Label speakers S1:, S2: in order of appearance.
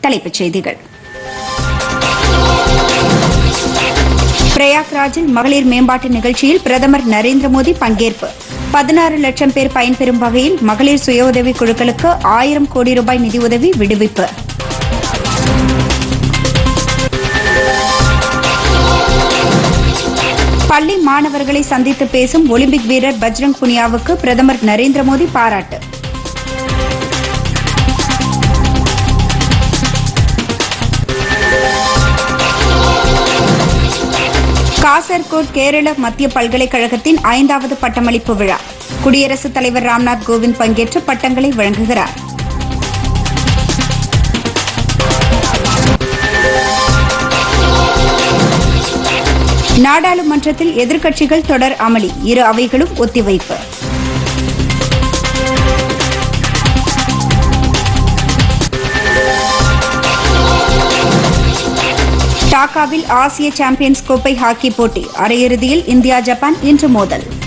S1: தலைப்புச் செய்திகள் பிரயாக்ராஜில் மகளிர் மேம்பாட்டு நிகழ்ச்சியில் பிரதமர் நரேந்திர மோடி பங்கேற்பு பதினாறு லட்சம் பேர் பயன்பெறும் வகையில் மகளிர் சுய உதவிக் குழுக்களுக்கு ஆயிரம் கோடி ரூபாய் நிதியுதவி விடுவிப்பு பள்ளி மாணவர்களை சந்தித்து பேசும் ஒலிம்பிக் வீரர் பஜ்ரங் புனியாவுக்கு பிரதமர் நரேந்திர மோடி பாராட்டு காசர்கோட் கேரள மத்திய பல்கலைக்கழகத்தின் ஐந்தாவது பட்டமளிப்பு விழா குடியரசுத் தலைவர் ராம்நாத் கோவிந்த் பங்கேற்று பட்டங்களை வழங்குகிறார் நாடாளுமன்றத்தில் எதிர்க்கட்சிகள் தொடர் அமளி இரு அவைகளும் ஒத்திவைப்பு டாக்காவில் ஆசிய சாம்பியன்ஸ் கோப்பை ஹாக்கி போட்டி அரையிறுதியில் இந்தியா ஜப்பான் இன்று மோதல்